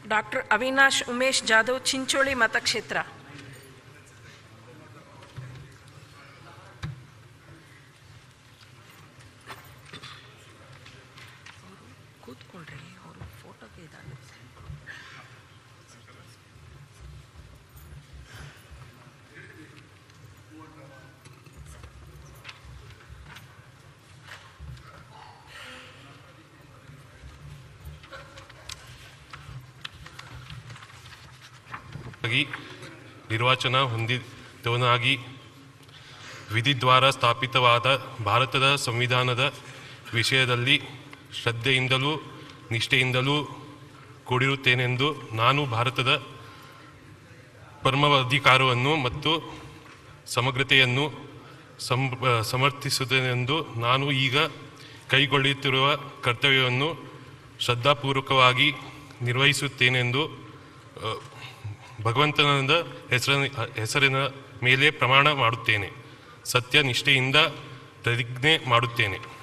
doctor Avinash Umesh Jadhav Chincholi ಮತಕ್ಷೇತ್ರ ಕೂತ್ಕೊಳ್ರಿ ಅವರು ಫೋಟೋಗೆ ಇದಾಗುತ್ತೆ ಆಗಿ ನಿರ್ವಾಚನ ಹೊಂದಿದವನಾಗಿ ವಿಧಿದ್ವಾರ ಸ್ಥಾಪಿತವಾದ ಭಾರತದ ಸಂವಿಧಾನದ ವಿಷಯದಲ್ಲಿ ಶ್ರದ್ಧೆಯಿಂದಲೂ ನಿಷ್ಠೆಯಿಂದಲೂ ಕೂಡಿರುತ್ತೇನೆಂದು ನಾನು ಭಾರತದ ಪರಮಾಧಿಕಾರವನ್ನು ಮತ್ತು ಸಮಗ್ರತೆಯನ್ನು ಸಂ ಸಮರ್ಥಿಸುತ್ತೇನೆಂದು ನಾನು ಈಗ ಕೈಗೊಳ್ಳುತ್ತಿರುವ ಕರ್ತವ್ಯವನ್ನು ಶ್ರದ್ಧಾಪೂರ್ವಕವಾಗಿ ನಿರ್ವಹಿಸುತ್ತೇನೆಂದು ಅ, ಭಗವಂತನ ಹೆಸರಿನ ಹೆಸರಿನ ಮೇಲೆ ಪ್ರಮಾಣ ಮಾಡುತ್ತೇನೆ ಸತ್ಯ ನಿಷ್ಠೆಯಿಂದ ಪ್ರತಿಜ್ಞೆ ಮಾಡುತ್ತೇನೆ